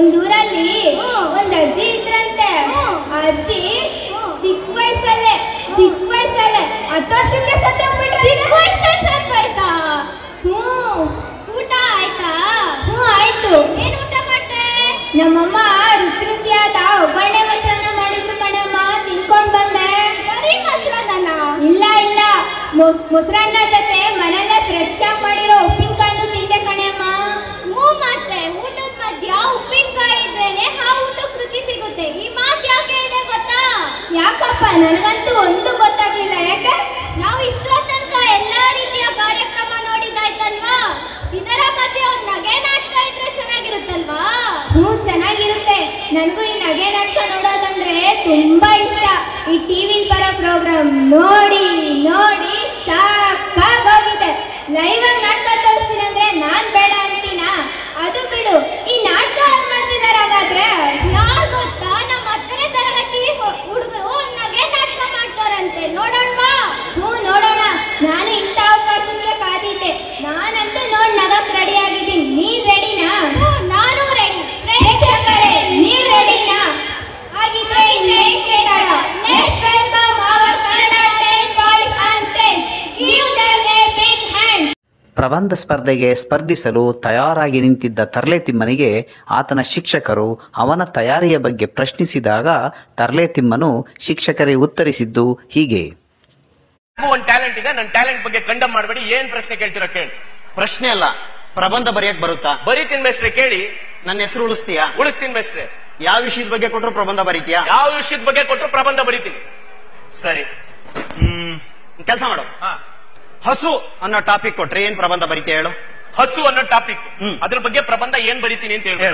ಒಂದೂರಲ್ಲಿ ಒಂದ್ ಅಜ್ಜಿ ಇದ್ರಂತೆ ಆ ಅಜ್ಜಿ ಚಿಕ್ಕ ವಯಸ್ಸಲ್ಲೇ ಚಿಕ್ಕ ವಯಸ್ಸಲ್ಲೇ ಹತ್ತು ವರ್ಷಕ್ಕೆ ಸತ್ತೋಗ್ಬಿಟ್ರೆ ಚಿಕ್ಕ ವಯಸ್ಸಲ್ಲಿ ಸತ್ತೋಯ್ತಾ ಹ್ಞೂ ಊಟ ಆಯ್ತಾ ಹ್ಞೂ ಆಯ್ತು ಏನ್ ಊಟ ಮಾಡ್ದೆ ನಮ್ಮಮ್ಮ ರುಚಿ ರುಚಿಯಾದ ಒಗ್ಗರಣೆ ಮೊಸರನ್ನ ಮಾಡಿದ್ರು ಕಣಮ್ಮ ತಿನ್ಕೊಂಡ್ ಬಂದೆ ಬರೀ ಮೊಸರನ್ನ ಇಲ್ಲ ಇಲ್ಲ ಮೊ- ಮೊಸರನ್ನ ಜೊತೆ ಮನೆಯಲ್ಲೇ ಫ್ರೆಶ್ ಆಗಿ ಮಾಡಿರೋ ಉಪ್ಪಿನಕಾಯಿನೂ ತಿಂದೆ ಕಣಮ್ಮ ಹ್ಞೂ ಮತ್ತೆ ಊಟದ ಮಧ್ಯ ಉಪ್ಪಿನಕಾಯಿ ಇದ್ರೇನೆ ಆ ಊಟಕ್ಕೆ ರುಚಿ ಸಿಗುತ್ತೆ ಈ ಮಾತು ಯಾಕೆ ಇದೆ ಗೊತ್ತಾ ಯಾಕಪ್ಪ ನನಗಂತೂ ಒಂದು ಗೊತ್ತಾಗ್ಲಿಲ್ಲ ಯಾಕೆ ನಾವು ಇಷ್ಟೋ ತನಕ ಎಲ್ಲಾ ರೀತಿಯ ಕಾರ್ಯಕ್ರಮ ನೋಡಿದಾಯ್ತಲ್ವಾ ಇದರ ಮಧ್ಯೆ ಒಂದು ನಗೆ ನಾಟಕ ಇದ್ರೆ ಚೆನ್ನಾಗಿರುತ್ತಲ್ವಾ ಹ್ಞೂ ಚೆನ್ನಾಗಿರುತ್ತೆ ನನಗೂ ಈ ನಗೆ ನಾಟಕ ನೋಡೋದಂದ್ರೆ ತುಂಬಾ ಇಷ್ಟ ಈ ಟಿವಿಲಿ ಬರೋ ಪ್ರೋಗ್ರಾಮ್ ನೋಡಿ ನೋಡಿ ಸಾಕಾಗೋಗಿದೆ ಲೈವ್ ಆಗಿ ನಾಟಕ ತೋರಿಸ್ತೀನಿ ಅಂದ್ರೆ ನಾನ್ ಬೇಡ ಅಂತೀನಾ ಅದು ಬಿಡು ಈ ನಾಟಕ ಯಾರು ಮಾಡ್ತಿದಾರೆ ಹಾಗಾದ್ರೆ ಯಾರು ಗೊತ್ತಾ ನಮ್ಮ ಹತ್ತನೇ ತರಗತಿ ಹುಡುಗರು ನಗೆ ನಾಟಕ ಮಾಡ್ತಾರಂತೆ ನೋಡೋಣ ಬಾ ಹ್ಞೂ ನೋಡೋಣ ನಾನು ಇಂಥ ಅವಕಾಶಕ್ಕೆ ಕಾದಿದ್ದೆ ನಾನಂತೂ ನೋಡ್ ನಗಕ್ ರೆಡಿ ಆಗಿದ್ದೀನಿ ನೀನ್ ರೆಡಿನಾ ನಾನು ರೆಡಿ ಪ್ರೇಕ್ಷಕರೇ ನೀವ್ ರೆಡಿನಾ ಹಾಗಿದ್ರೆ ಇನ್ನೇನ್ ಕೇಳೋಣ let's welcome our Kannada ten boys on stage give them a big hand ಪ್ರಬಂಧ ಸ್ಪರ್ಧೆಗೆ ಸ್ಪರ್ಧಿಸಲು ತಯಾರಾಗಿ ನಿಂತಿದ್ದ ತರ್ಲೆತಿಮ್ಮನಿಗೆ ಆತನ ಶಿಕ್ಷಕರು ಅವನ ತಯಾರಿಯ ಬಗ್ಗೆ ಪ್ರಶ್ನಿಸಿದಾಗ ತರ್ಲೆತಿಮ್ಮನು ಶಿಕ್ಷಕರೇ ಉತ್ತರಿಸಿದ್ದು ಹೀಗೆ ಒಂದು ಟ್ಯಾಲೆಂಟ್ ಇದೆ ನನ್ನ ಟ್ಯಾಲೆಂಟ್ ಬಗ್ಗೆ ಕಂಡಮ್ ಮಾಡಬೇಡಿ ಏನ್ ಪ್ರಶ್ನೆ ಕೇಳ್ತೀರಾ ಕೇಳಿ ಪ್ರಶ್ನೆ ಅಲ್ಲ ಪ್ರಬಂಧ ಬರೆಯಕ್ ಬರುತ್ತಾ ಬರೀತೀನಿ ಮೇಸ್ಟ್ರೆ ಕೇಳಿ ನನ್ನ ಹೆಸರು ಉಳಿಸ್ತೀಯಾ ಉಳಿಸ್ತೀನಿ ಮೇಸ್ಟ್ರೆ ಯಾವ ವಿಷಯದ ಬಗ್ಗೆ ಕೊಟ್ಟರು ಪ್ರಬಂಧ ಬರೀತೀಯಾ ಯಾವ ವಿಷಯದ ಬಗ್ಗೆ ಕೊಟ್ಟರು ಪ್ರಬಂಧ ಬರೀತೀನಿ ಸರಿ ಹ್ಮ್ ಕೆಲಸ ಮಾಡು ಹಸು ಅನ್ನೋ ಟಾಪಿಕ್ ಕೊಟ್ರೆ ಏನ್ ಪ್ರಬಂಧ ಬರೀತೀಯ ಹೇಳು ಹಸು ಅನ್ನೋ ಟಾಪಿಕ್ ಹ್ಮ್. ಅದ್ರ ಬಗ್ಗೆ ಪ್ರಬಂಧ ಏನ್ ಬರೀತೀನಿ ಅಂತ ಹೇಳಿ ಹೇಳು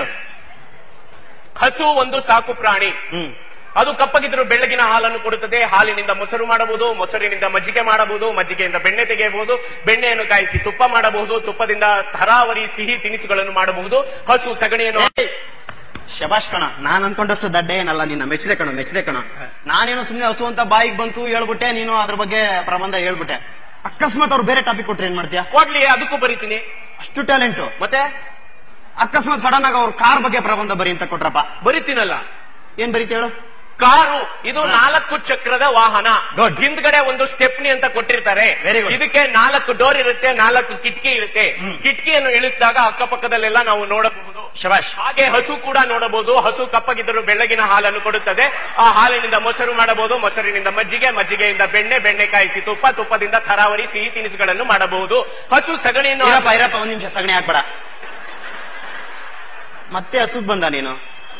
ಹಸು ಒಂದು ಸಾಕು ಪ್ರಾಣಿ ಹ್ಮ್ ಅದು ಕಪ್ಪಗಿದ್ರು ಬೆಳ್ಳಗಿನ ಹಾಲನ್ನು ಕೊಡುತ್ತದೆ ಹಾಲಿನಿಂದ ಮೊಸರು ಮಾಡಬಹುದು ಮೊಸರಿನಿಂದ ಮಜ್ಜಿಗೆ ಮಾಡಬಹುದು ಮಜ್ಜಿಗೆಯಿಂದ ಬೆಣ್ಣೆ ತೆಗೆಯಬಹುದು ಬೆಣ್ಣೆಯನ್ನು ಕಾಯಿಸಿ ತುಪ್ಪ ಮಾಡಬಹುದು ತುಪ್ಪದಿಂದ ತರಾವರಿ ಸಿಹಿ ತಿನಿಸುಗಳನ್ನು ಮಾಡಬಹುದು ಹಸು ಸಗಣಿಯನ್ನು ಶಬಾಷ್ ಕಣ ನಾನ್ ಅನ್ಕೊಂಡಷ್ಟು ದಡ್ಡ ಏನಲ್ಲ ನಿನ್ನ ಮೆಚ್ಚದೆ ಕಣ ಮೆಚ್ಚದೆ ಕಣ ನಾನೇನು ಸುಮ್ನೆ ಹಸು ಅಂತ ಬಾಯಿಗೆ ಬಂತು ಹೇಳ್ಬಿಟ್ಟೆ ನೀನು ಅದ್ರ ಬಗ್ಗೆ ಪ್ರಬಂಧ ಹೇಳ್ಬಿಟ್ಟೆ ಅಕಸ್ಮಾತ್ ಅವ್ರು ಬೇರೆ ಟಾಪಿಕ್ ಕೊಟ್ರೆ ಏನ್ ಮಾಡ್ತೀಯಾ ಕೊಡ್ಲಿ ಅದಕ್ಕೂ ಬರೀತೀನಿ ಅಷ್ಟು ಟ್ಯಾಲೆಂಟು ಮತ್ತೆ ಅಕಸ್ಮಾತ್ ಸಡನ್ ಆಗಿ ಅವ್ರು ಕಾರ್ ಬಗ್ಗೆ ಪ್ರಬಂಧ ಬರಿ ಅಂತ ಕೊಟ್ರಪ್ಪ ಬರೀತೀನಲ್ಲ ಏನ್ ಬರೀತಿ ಹೇಳು ಕಾರು ಇದು ನಾಲ್ಕು ಚಕ್ರದ ವಾಹನ Good. ಹಿಂದ್ಗಡೆ ಒಂದು ಸ್ಟೆಪ್ನಿ ಅಂತ ಕೊಟ್ಟಿರ್ತಾರೆ Very good. ಇದಕ್ಕೆ ನಾಲ್ಕು ಡೋರ್ ಇರುತ್ತೆ ನಾಲ್ಕು ಕಿಟಕಿ ಇರುತ್ತೆ ಕಿಟಕಿಯನ್ನು ಇಳಿಸಿದಾಗ ಅಕ್ಕಪಕ್ಕದಲ್ಲೆಲ್ಲ ನಾವು ನೋಡಬಹುದು ಶಬಾಷ್ ಹಾಗೆ ಹಸು ಕೂಡ ನೋಡಬಹುದು ಹಸು ಕಪ್ಪಗಿದ್ದರೂ ಬೆಳ್ಳಗಿನ ಹಾಲನ್ನು ಕೊಡುತ್ತದೆ ಆ ಹಾಲಿನಿಂದ ಮೊಸರು ಮಾಡಬಹುದು ಮೊಸರಿನಿಂದ ಮಜ್ಜಿಗೆ ಮಜ್ಜಿಗೆಯಿಂದ ಬೆಣ್ಣೆ ಬೆಣ್ಣೆ ಕಾಯಿಸಿ ತುಪ್ಪ ತುಪ್ಪದಿಂದ ತರಾವರಿ ಸಿಹಿ ತಿನಿಸುಗಳನ್ನು ಮಾಡಬಹುದು ಹಸು ಸಗಣಿಯನ್ನು ಇರಪ್ಪ ಇರಪ್ಪ ಒಂದ್ ನಿಮಿಷ ಸಗಣಿ ಹಾಕ್ಬೇಡ ಮತ್ತೆ ಹಸುಗ್ ಬಂದ ನೀನು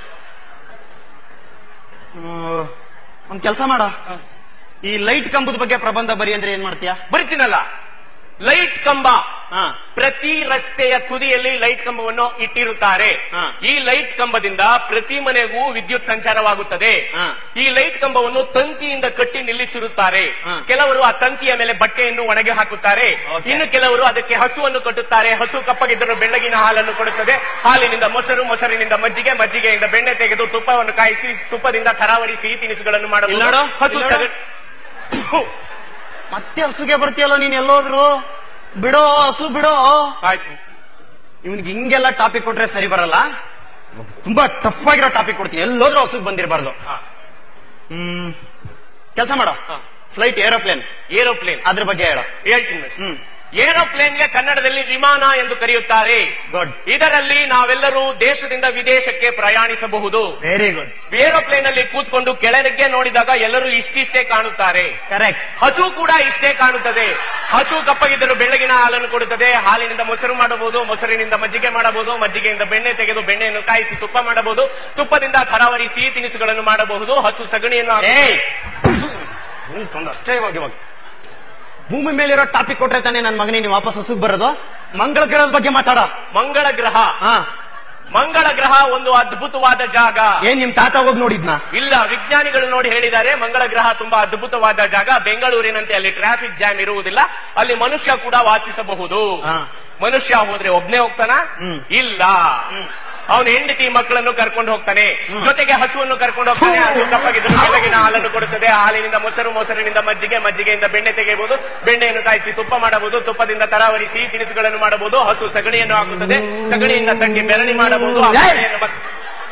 ಹ್ಮ್, ಒಂದ್ ಕೆಲಸ ಮಾಡ ಈ ಲೈಟ್ ಕಂಬದ ಬಗ್ಗೆ ಪ್ರಬಂಧ ಬರಿ ಅಂದ್ರೆ ಏನ್ ಮಾಡ್ತೀಯಾ ಬರಿತೀನಲ್ಲ ಲೈಟ್ ಕಂಬ ಹಾ ಪ್ರತಿ ರಸ್ತೆಯ ತುದಿಯಲ್ಲಿ ಲೈಟ್ ಕಂಬವನ್ನು ಇಟ್ಟಿರುತ್ತಾರೆ ಹಾ. ಈ ಲೈಟ್ ಕಂಬದಿಂದ ಪ್ರತಿ ಮನೆಗೂ ವಿದ್ಯುತ್ ಸಂಚಾರವಾಗುತ್ತದೆ ಹಾ. ಈ ಲೈಟ್ ಕಂಬವನ್ನು ತಂತಿಯಿಂದ ಕಟ್ಟಿ ನಿಲ್ಲಿಸಿರುತ್ತಾರೆ ಹಾ. ಕೆಲವರು ಆ ತಂತಿಯ ಮೇಲೆ ಬಟ್ಟೆಯನ್ನು ಒಣಗಿ ಹಾಕುತ್ತಾರೆ Okay. ಇನ್ನು ಕೆಲವರು ಅದಕ್ಕೆ ಹಸುವನ್ನು ಕಟ್ಟುತ್ತಾರೆ ಹಸು ಕಪ್ಪಗಿದ್ದರೂ ಬೆಳ್ಳಗಿನ ಹಾಲನ್ನು ಕೊಡುತ್ತದೆ ಹಾಲಿನಿಂದ ಮೊಸರು ಮೊಸರಿನಿಂದ ಮಜ್ಜಿಗೆ ಮಜ್ಜಿಗೆಯಿಂದ ಬೆಣ್ಣೆ ತೆಗೆದು ತುಪ್ಪವನ್ನು ಕಾಯಿಸಿ ತುಪ್ಪದಿಂದ ತರಾವರಿ ಸಿಹಿ ತಿನಿಸುಗಳನ್ನು ಇಲ್ಲಿ ನೋಡು, ಮಾಡಬಹುದು ಹಸು ಇಲ್ಲಿ ನೋಡು. ಸಗಣಿ ಮತ್ತೆ ಹಸುಗೆ ಬರ್ತೀಯಲ್ಲ ನೀನ್ ಎಲ್ಲೋದ್ರು ಬಿಡೋ ಹಸು ಬಿಡೋ ಆಯ್ತು ಇವ್ನಿಗೆ ಹಿಂಗೆಲ್ಲ ಟಾಪಿಕ್ ಕೊಟ್ರೆ ಸರಿ ಬರಲ್ಲ ತುಂಬಾ ಟಫ್ ಆಗಿರೋ ಟಾಪಿಕ್ ಕೊಡ್ತೀನಿ ಎಲ್ಲೋದ್ರೂ ಹಸುಗ್ ಬಂದಿರಬಾರ್ದು ಹಾ. ಹ್ಮ್ ಕೆಲಸ ಮಾಡ ಹಾ. ಫ್ಲೈಟ್ ಏರೋಪ್ಲೇನ್ ಏರೋಪ್ಲೇನ್ ಅದ್ರ ಬಗ್ಗೆ ಹೇಳು ಹೇಳ್ತೀನಿ miss. ಹ್ಮ್ ಏರೋಪ್ಲೇನ್ಗೆ ಕನ್ನಡದಲ್ಲಿ ವಿಮಾನ ಎಂದು ಕರೆಯುತ್ತಾರೆ ಗುಡ್ ಇದರಲ್ಲಿ ನಾವೆಲ್ಲರೂ ದೇಶದಿಂದ ವಿದೇಶಕ್ಕೆ ಪ್ರಯಾಣಿಸಬಹುದು ವೆರಿ ಗುಡ್ ಏರೋಪ್ಲೇನ್ ಅಲ್ಲಿ ಕೂತ್ಕೊಂಡು ಕೆಳಗೆ ನೋಡಿದಾಗ ಎಲ್ಲರೂ ಇಷ್ಟಿಷ್ಟೇ ಕಾಣುತ್ತಾರೆ ಕರೆಕ್ಟ್ ಹಸು ಕೂಡ ಇಷ್ಟೇ ಕಾಣುತ್ತದೆ ಹಸು ಕಪ್ಪಗಿದ್ದರೂ ಬೆಳ್ಳಗಿನ ಹಾಲನ್ನು ಕೊಡುತ್ತದೆ ಹಾಲಿನಿಂದ ಮೊಸರು ಮಾಡಬಹುದು ಮೊಸರಿನಿಂದ ಮಜ್ಜಿಗೆ ಮಾಡಬಹುದು ಮಜ್ಜಿಗೆಯಿಂದ ಬೆಣ್ಣೆ ತೆಗೆದು ಬೆಣ್ಣೆಯನ್ನು ಕಾಯಿಸಿ ತುಪ್ಪ ಮಾಡಬಹುದು ತುಪ್ಪದಿಂದ ತರಾವರಿ ಸಿಹಿ ತಿನಿಸುಗಳನ್ನು ಮಾಡಬಹುದು ಹಸು ಸಗಣಿಯನ್ನು ಏಯ್ ಹಾಕುತ್ತದೆ. ತೊಂದ್ರೆ ಅಷ್ಟೇ ಇವಾಗ ಇವಾಗ ಭೂಮಿ ಮೇಲಿರೋ ಟಾಪಿಕ್ ಕೊಟ್ರೆ ತಾನೇ ನನ್ನ ಮಗನಿಗೆ ನೀವು ವಾಪಸ್ ಹಸುಗ್ ಬರೋದು ಮಂಗಳ ಗ್ರಹದ ಬಗ್ಗೆ ಮಾತಾಡ ಮಂಗಳ ಗ್ರಹ ಹಾ ಮಂಗಳ ಗ್ರಹ ಒಂದು ಅದ್ಭುತವಾದ ಜಾಗ ಏನ್ ನಿಮ್ ತಾತ ಹೋಗಿ ನೋಡಿದ್ನಾ ಇಲ್ಲ ವಿಜ್ಞಾನಿಗಳು ನೋಡಿ ಹೇಳಿದ್ದಾರೆ ಮಂಗಳ ಗ್ರಹ ತುಂಬಾ ಅದ್ಭುತವಾದ ಜಾಗ ಬೆಂಗಳೂರಿನಂತೆ ಅಲ್ಲಿ ಟ್ರಾಫಿಕ್ ಜಾಮ್ ಇರುವುದಿಲ್ಲ ಅಲ್ಲಿ ಮನುಷ್ಯ ಕೂಡ ವಾಸಿಸಬಹುದು ಹಾ. ಮನುಷ್ಯ ಹೋದ್ರೆ ಒಬ್ನೇ ಹೋಗ್ತಾನ ಹ್ಮ್. ಇಲ್ಲ ಅವನ ಹೆಂಡತಿ ಮಕ್ಕಳನ್ನು ಕರ್ಕೊಂಡು ಹೋಗ್ತಾನೆ ಜೊತೆಗೆ ಹಸುವನ್ನು ಕರ್ಕೊಂಡು ಹೋಗ್ತಾನೆ ಹಸು ಕಪ್ಪಗಿದ್ದು ಬೆಳಗಿನ ಹಾಲನ್ನು ಕೊಡುತ್ತದೆ ಹಾಲಿನಿಂದ ಮೊಸರು ಮೊಸರಿನಿಂದ ಮಜ್ಜಿಗೆ ಮಜ್ಜಿಗೆಯಿಂದ ಬೆಣ್ಣೆ ತೆಗೆಯಬಹುದು ಬೆಣ್ಣೆಯನ್ನು ಕಾಯಿಸಿ ತುಪ್ಪ ಮಾಡಬಹುದು ತುಪ್ಪದಿಂದ ತರಾವರಿ ಸಿಹಿ ತಿನಿಸುಗಳನ್ನು ಮಾಡಬಹುದು ಹಸು ಸಗಣಿಯನ್ನು ಹಾಕುತ್ತದೆ ಸಗಣಿಯಿಂದ ತಟ್ಟಿ ಬೆರಣಿ ಮಾಡಬಹುದು ಆ ಏಯ್! ಬೆರಣೆಯನ್ನು ಮತ್-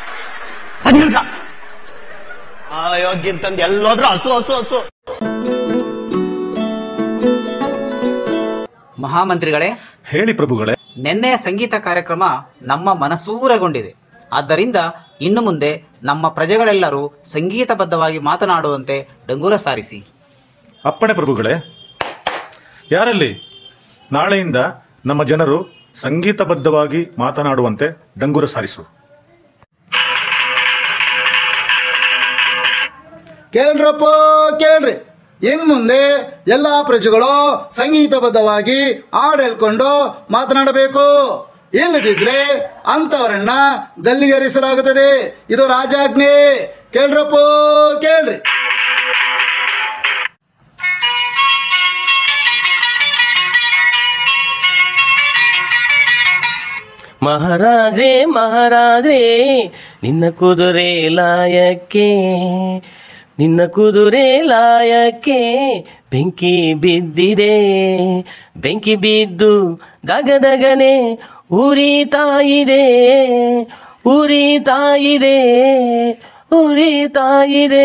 ಅದ್ ನಿಲ್ಸ ಅಯೋಗ್ಯಂತಂದ್ ಎಲ್ಲೋದ್ರು ಹಸು ಹಸು ಹಸು ಮಹಾಮಂತ್ರಿಗಳೇ ಹೇಳಿ ಪ್ರಭುಗಳೇ ನಿನ್ನೆಯ ಸಂಗೀತ ಕಾರ್ಯಕ್ರಮ ನಮ್ಮ ಮನಸೂರೆಗೊಂಡಿದೆ ಆದ್ದರಿಂದ ಇನ್ನು ಮುಂದೆ ನಮ್ಮ ಪ್ರಜೆಗಳೆಲ್ಲರೂ ಸಂಗೀತಬದ್ಧವಾಗಿ ಮಾತನಾಡುವಂತೆ ಡಂಗೂರ ಸಾರಿಸಿ ಅಪ್ಪಣೆ ಪ್ರಭುಗಳೇ ಯಾರಲ್ಲಿ ನಾಳೆಯಿಂದ ನಮ್ಮ ಜನರು ಸಂಗೀತಬದ್ಧವಾಗಿ ಮಾತನಾಡುವಂತೆ ಡಂಗುರ ಸಾರಿಸು ಕೇಳ್ರಪ್ಪ ಕೇಳ್ರಿ ಇನ್ ಮುಂದೆ ಎಲ್ಲಾ ಪ್ರಜೆಗಳು ಸಂಗೀತಬದ್ಧವಾಗಿ ಹಾಡು ಹೇಳ್ಕೊಂಡು ಮಾತನಾಡಬೇಕು ಇಲ್ಲದಿದ್ರೆ ಅಂತವರನ್ನ ಗಲ್ಲಿಗೇರಿಸಲಾಗುತ್ತದೆ ಇದು ರಾಜಾಜ್ಞೆ ಕೇಳ್ರಪ್ಪ ಕೇಳ್ರಿ ಮಹಾರಾಜೇ ಮಹಾರಾಜೇ ನಿನ್ನ ಕುದುರೆ ಲಾಯಕ್ಕೆ ನಿನ್ನ ಕುದುರೆ ಲಾಯಕ್ಕೆ ಬೆಂಕಿ ಬಿದ್ದಿದೆ ಬೆಂಕಿ ಬಿದ್ದು ದಗದಗನೆ ಉರಿತಾ ಇದೆ ಉರಿತಾ ಇದೆ ಉರಿತಾ ಇದೆ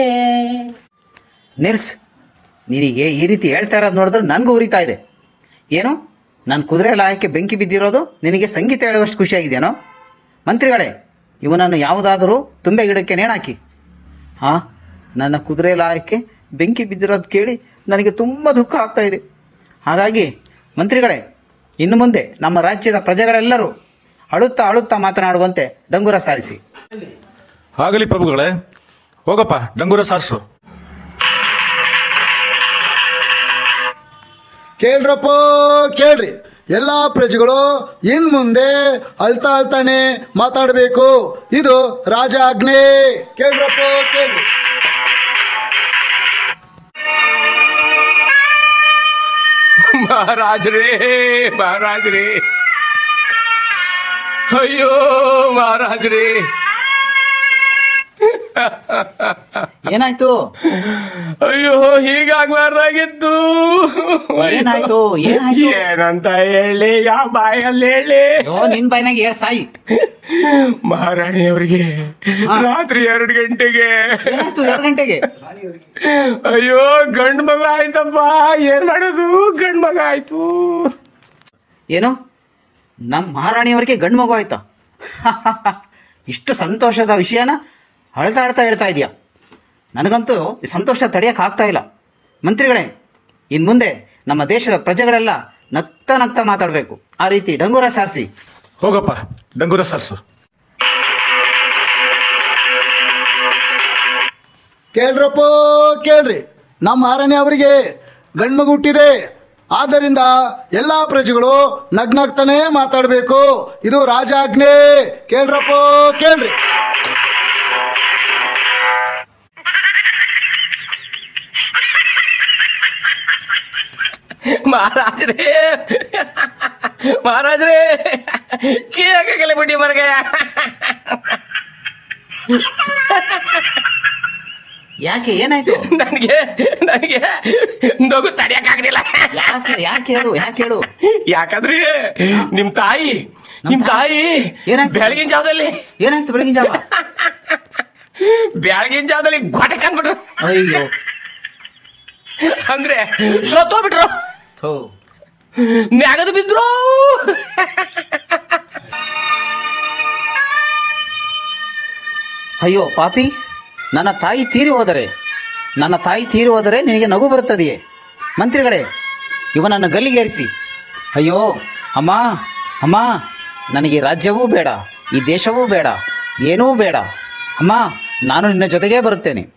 ನಿಲ್ಸ್ ನಿನಗೆ ಈ ರೀತಿ ಹೇಳ್ತಾ ಇರೋದು ನೋಡಿದ್ರೆ ನನಗೂ ಉರಿತಾ ಇದೆ ಏನು ನನ್ನ ಕುದುರೆ ಲಾಯಕ್ಕೆ ಬೆಂಕಿ ಬಿದ್ದಿರೋದು ನಿನಗೆ ಸಂಗೀತ ಹೇಳುವಷ್ಟು ಖುಷಿಯಾಗಿದೆಯೇನೋ ಮಂತ್ರಿಗಳೇ ಇವನನ್ನು ಯಾವುದಾದರೂ ತುಂಬೆ ಗಿಡಕ್ಕೆ ನೇಣಾಕಿ ಹಾ ನನ್ನ ಕುದುರೆ ಲಾಯಕ್ಕೆ ಬೆಂಕಿ ಬಿದ್ದಿರೋದು ಕೇಳಿ ನನಗೆ ತುಂಬ ದುಃಖ ಆಗ್ತಾ ಇದೆ ಹಾಗಾಗಿ ಮಂತ್ರಿಗಳೇ ಇನ್ನು ಮುಂದೆ ನಮ್ಮ ರಾಜ್ಯದ ಪ್ರಜೆಗಳೆಲ್ಲರೂ ಅಳುತ್ತಾ ಅಳುತ್ತಾ ಮಾತನಾಡುವಂತೆ ಡಂಗುರ ಸಾರಿಸಿ ಆಗಲಿ ಪ್ರಭುಗಳೇ ಹೋಗಪ್ಪ ಡಂಗುರ ಸಾರಿಸು ಕೇಳ್ರಪ್ಪ ಕೇಳ್ರಿ ಎಲ್ಲಾ ಪ್ರಜೆಗಳು ಇನ್ ಮುಂದೆ ಅಳ್ತಾ ಅಳ್ತಾನೆ ಮಾತಾಡಬೇಕು ಇದು ರಾಜ ಆಜ್ಞೆ ಕೇಳ್ರಪ್ಪ ಕೇಳ್ರಿ ಮಹಾರಾಜರೇ ಮಹಾರಾಜರೇ ಅಯ್ಯೋ ಮಹಾರಾಜರೇ ಏನಾಯ್ತು ಅಯ್ಯೋ ಹೀಗಾಗ್ಬಾರ್ದಾಗಿತ್ತು ಏನಾಯ್ತು ಏನಾಯ್ತು ಏನಂತ ಹೇಳಿ ಯಾವ ಬಾಯಲ್ಲಿ ಹೇಳಿ ಅಯ್ಯೋ ನಿನ್ ಬಾಯಿನಾಗ ಏಳ್ ಸಾಯಿ ಮಹಾರಾಣಿಯವರಿಗೆ ರಾತ್ರಿ ಎರಡು ಗಂಟೆಗೆ ಏನಾಯ್ತು ಎರಡು ಗಂಟೆಗೆ ಅಯ್ಯೋ ಗಂಡ್ ಮಗ ಆಯ್ತಪ್ಪ ಏನ್ ಮಾಡೋದು ಗಂಡ್ ಮಗ ಆಯ್ತು ಏನು ನಮ್ಮ ಮಹಾರಾಣಿಯವರಿಗೆ ಗಂಡು ಮಗು ಆಯ್ತಾ ಇಷ್ಟು ಸಂತೋಷದ ವಿಷಯನ ಅಳ್ತಾ ಅಳ್ತಾ ಹೇಳ್ತಾ ಇದೆಯಾ ನನಗಂತೂ ಈ ಸಂತೋಷ ತಡೆಯಕ್ಕೆ ಆಗ್ತಾ ಇಲ್ಲ ಮಂತ್ರಿಗಳೇ ಇನ್ನು ಮುಂದೆ ನಮ್ಮ ದೇಶದ ಪ್ರಜೆಗಳೆಲ್ಲ ನಗ್ತಾ ನಗ್ತಾ ಮಾತಾಡಬೇಕು ಆ ರೀತಿ ಡಂಗೂರ ಸಾರಿಸಿ ಹೋಗಪ್ಪ ಡಂಗುರ ಸಾರಿಸು ಕೇಳ್ರಪ್ಪ ಕೇಳ್ರಿ ನಮ್ಮ ಮಹಾರಾಣಿ ಅವರಿಗೆ ಗಂಡ್ಮಗು ಹುಟ್ಟಿದೆ ಆದ್ದರಿಂದ ಎಲ್ಲಾ ಪ್ರಜೆಗಳು ನಗ್ನಗ್ತಾನೆ ಮಾತಾಡಬೇಕು ಇದು ರಾಜಾಜ್ಞೆ ಕೇಳ್ರಪ್ಪ ಕೇಳ್ರಿ ಮಹಾರಾಜರೇ ಮಹಾರಾಜರೇ ಕೇಳಕ್ಕಾಗಲ್ಲ ಬಿಡಿ ಮರ್ಗ ಯಾಕೆ ಏನಾಯ್ತು ನನಗೆ ನನಗೆ ನಗು ತಡೆಯಕ್ಕಾಗಲಿಲ್ಲ ಯಾಕೆ ಯಾಕೆ ಹೇಳು ಯಾಕೆ ಹೇಳು ಯಾಕಂದ್ರೆ ನಿಮ್ ತಾಯಿ ನಿಮ್ ತಾಯಿ ಏನಾಯ್ತು? ಬೆಳಗಿನ ಜಾವದಲ್ಲಿ ಏನಾಯ್ತು ಬೆಳಗಿನ ಜಾವ ಬೆಳಗಿನ ಜಾವದಲ್ಲಿ ಗೊಟಕ್ ಅನ್ಬಿಟ್ರು ಅಯ್ಯೋ ಅಂದ್ರೆ ಸತ್ತೋಗ್ಬಿಟ್ರು ಥೋ ನ್ಯಾಗದು ಬಿದ್ರು ಅಯ್ಯೋ ಪಾಪಿ ನನ್ನ ತಾಯಿ ತೀರಿ ಹೋದರೆ ನನ್ನ ತಾಯಿ ತೀರಿ ಹೋದರೆ ನಿನಗೆ ನಗು ಬರುತ್ತದೆಯೇ ಮಂತ್ರಿಗಳೇ ಇವನನ್ನು ಗಲ್ಲಿಗೇರಿಸಿ ಅಯ್ಯೋ ಅಮ್ಮ ಅಮ್ಮ ನನಗೆ ರಾಜ್ಯವೂ ಬೇಡ ಈ ದೇಶವೂ ಬೇಡ ಏನೂ ಬೇಡ ಅಮ್ಮ ನಾನು ನಿನ್ನ ಜೊತೆಗೇ ಬರುತ್ತೇನೆ